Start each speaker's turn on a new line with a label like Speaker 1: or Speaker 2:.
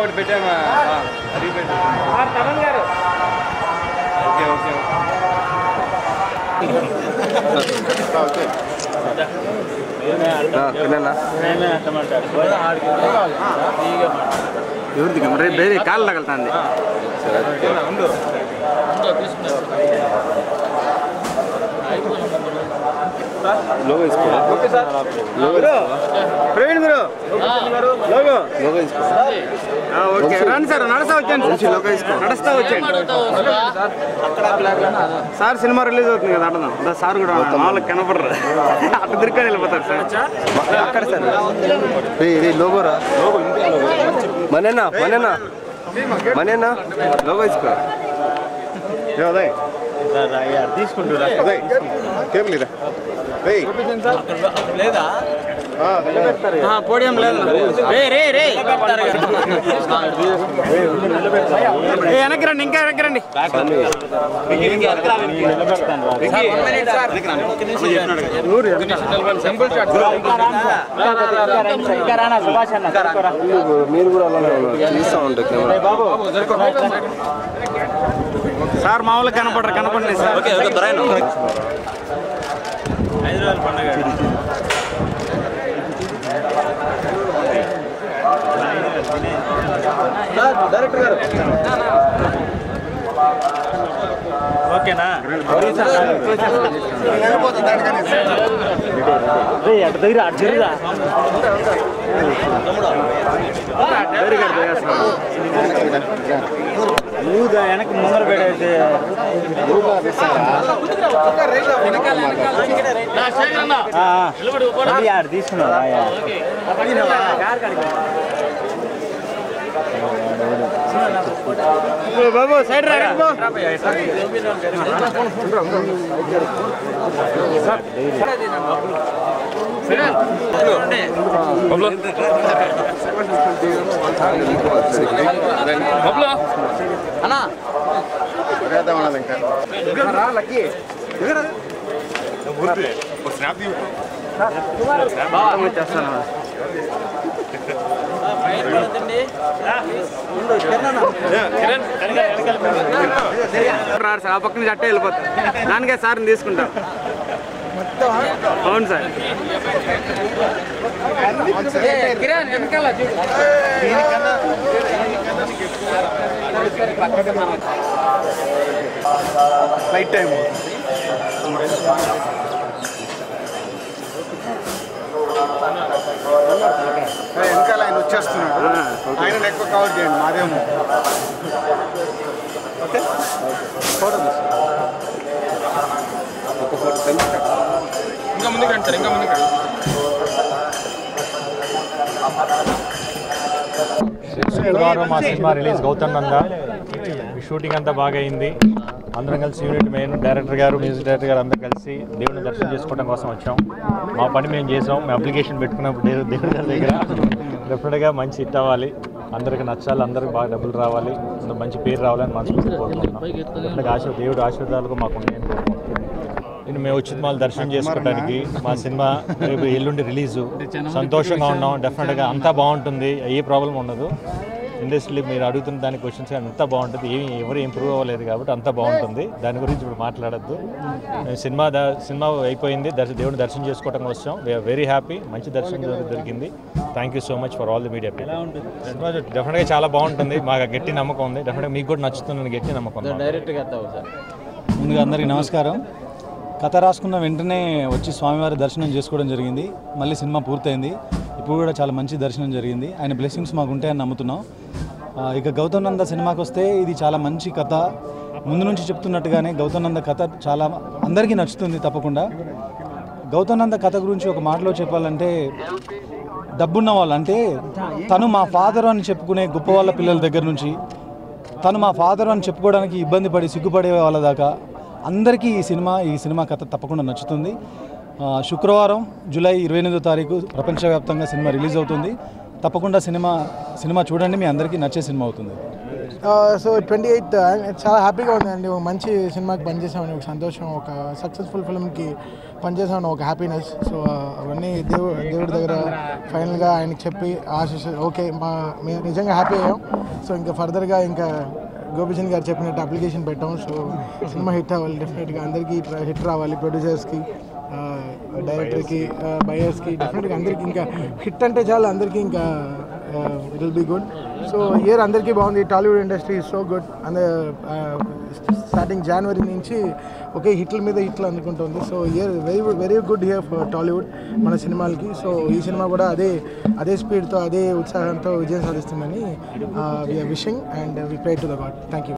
Speaker 1: ఒకటి పెట్టాను అది పెట్టాను
Speaker 2: తమన్ గారు
Speaker 1: ఓకే ఓకే
Speaker 2: ఎవరిది కెమెరా వేరే కాళ్ళు తగలుతుంది
Speaker 1: లోగో తీసుకో
Speaker 2: ఓకే సార్
Speaker 1: లోగో
Speaker 2: ప్రవీణ్ గురు లోగో
Speaker 1: లోగో తీసుకో
Speaker 2: ఆ, ఓకే రండి సార్ నడుస్తా వచ్చాను
Speaker 1: లోగో తీసుకో
Speaker 2: నడుస్తా వచ్చాను సార్ సినిమా రిలీజ్ అవుతుంది కదా అర్థం అదా సార్ కూడా వాళ్ళకి కనపడరు అట్లా తిరిగి వెళ్ళిపోతారు సార్
Speaker 1: అక్కడ సార్ ఇది లోగోరా లోగో ఇంతే లోగో మనేనా మనేనా మనేనా లోగో తీసుకో
Speaker 2: అదే
Speaker 1: తీసుకుంటురా కేబుల్ ఇదా
Speaker 2: పోడియం లేదు రే రే రే ఏ, వెనక్కి రండి ఇంకా వెనక్కి రండి
Speaker 1: మీరు కూడా అలానే ఉన్నారు తీస్తా ఉంటారు కెమెరా
Speaker 2: సార్ మామూలుగా కనపడరు కనపడండి సార్ ఓకేనా అటు దగ్గర అటు జరుగుదా నువ్వు వెనక్కి ముందర పెట్టేసి ఆడ తీసుకున్నా బాబు సైడ్ రా చేస్తాను రారు సార్ ఆ పక్క నుంచి అట్టే వెళ్ళిపోతారు దానికే సార్ని తీసుకుంటాం అవును సార్ ఫ్లైట్ టైం
Speaker 3: వెనకాల ఆయన వచ్చేస్తున్నాడు ఆయన ఎక్కువ కవర్ చేయండి మాదేమో
Speaker 1: ఇంకా ముందుకు రండి సార్ ఇంకా ముందుకు రండి
Speaker 4: శుక్రవారం మా సినిమా రిలీజ్ గౌతమ్ నంద ఈ షూటింగ్ అంతా బాగా అయింది అందరం కలిసి యూనిట్ మెయిన్ డైరెక్టర్ గారు మ్యూజిక్ డైరెక్టర్ గారు అందరూ కలిసి దేవుని దర్శనం చేసుకోవడం కోసం వచ్చాం మా పని మేము చేసాం మేము అప్లికేషన్ పెట్టుకున్నప్పుడు దేవు- దేవుడి గారి దగ్గర డెఫినెట్గా మంచి హిట్ అవ్వాలి అందరికి నచ్చాలి అందరికి బాగా డబ్బులు రావాలి అందరూ మంచి పేరు రావాలని మనస్ఫూర్తి కోరుకుంటున్నాం డెఫినెట్గా ఆశ దేవుడు ఆశీర్వాదాలకు మాకు ఉన్నాయని కోరుకుంటున్నాం నేను మేము వచ్చింది వాళ్ళు దర్శనం చేసుకోవడానికి మా సినిమా రేపు ఎల్లుండి రిలీజు సంతోషంగా ఉన్నాం డెఫినెట్గా అంతా బాగుంటుంది ఏ ప్రాబ్లం ఉండదు ఇండస్ట్రీ మీరు అడుగుతున్న దాని క్వశ్చన్స్ అంతా బాగుంటుంది ఏమి ఎవరు ఇంప్రూవ్ అవ్వలేదు కాబట్టి అంతా బాగుంటుంది దాని గురించి ఇప్పుడు మాట్లాడద్దు మేము సినిమా ద- సినిమా అయిపోయింది దర్శ దేవుని దర్శనం చేసుకోవడం వచ్చాం వీఆర్ వెరీ హ్యాపీ మంచి దర్శనం దొరి- దొరికింది thank you so much for all the media సినిమా డెఫినెట్గా చాలా బాగుంటుంది మాకు గట్టి నమ్మకం ఉంది డెఫినెట్గా మీకు కూడా నచ్చుతుందని గట్టి నమ్మకం ఉంది
Speaker 5: ముందుగా అందరికీ నమస్కారం కథ రాసుకున్న వెంటనే వచ్చి స్వామివారి దర్శనం చేసుకోవడం జరిగింది మళ్ళీ సినిమా పూర్తయింది ఇప్పుడు కూడా చాలా మంచి దర్శనం జరిగింది ఆయన బ్లెస్సింగ్స్ మాకు ఉంటాయని నమ్ముతున్నాం ఆ, ఇక గౌతమ్ నంద సినిమాకి వస్తే ఇది చాలా మంచి కథ ముందు నుంచి చెప్తున్నట్టుగానే గౌతమ్ నంద కథ చాలా అందరికీ నచ్చుతుంది తప్పకుండా గౌతమ్ నంద కథ గురించి ఒక మాటలో చెప్పాలంటే డబ్బున్న వాళ్ళు అంటే తను మా ఫాదర్ అని చెప్పుకునే గొప్ప వాళ్ళ పిల్లల దగ్గర నుంచి తను మా ఫాదర్ అని చెప్పుకోవడానికి ఇబ్బంది పడి సిగ్గుపడే వాళ్ళ దాకా అందరికీ ఈ సినిమా ఈ సినిమా కథ తప్పకుండా నచ్చుతుంది ఆ, శుక్రవారం జూలై ఇరవై ఎనిమిదో తారీఖు ప్రపంచవ్యాప్తంగా సినిమా రిలీజ్ అవుతుంది తప్పకుండా సినిమా సినిమా చూడండి మీ అందరికీ నచ్చే సినిమా అవుతుంది
Speaker 6: సో ట్వంటీ ఎయిత్ చాలా హ్యాపీగా ఉందండి ఒక మంచి సినిమాకి పనిచేసామని ఒక సంతోషం ఒక సక్సెస్ఫుల్ ఫిల్మ్కి పనిచేసామని ఒక హ్యాపీనెస్ సో అవన్నీ దేవుడు దేవుడి దగ్గర ఫైనల్గా ఆయనకి చెప్పి ఆశీస్ ఓకే మా మేము నిజంగా హ్యాపీ అయ్యాం సో ఇంకా ఫర్దర్గా ఇంకా గోపిచంద్ గారు చెప్పినట్టు అప్లికేషన్ పెట్టాం సో సినిమా హిట్ అవ్వాలి డెఫినెట్గా అందరికీ హిట్ రావాలి ప్రొడ్యూసర్స్కి డైరెక్టర్కి బయర్స్కి డెఫినెట్గా అందరికీ ఇంకా హిట్ అంటే చాలు అందరికీ ఇంకా it will be good so year అందరికీ బాగుంది టాలీవుడ్ ఇండస్ట్రీ సో గుడ్ అంద స్టార్టింగ్ జనవరి నుంచి ఒకే హిట్ల మీద హిట్లు అందుకుంటుంది so year very very good year for Tollywood మన సినిమాలకి సో ఈ సినిమా కూడా అదే అదే స్పీడ్తో అదే ఉత్సాహంతో విజయం సాధిస్తుందని wishing and we pray to the god thank you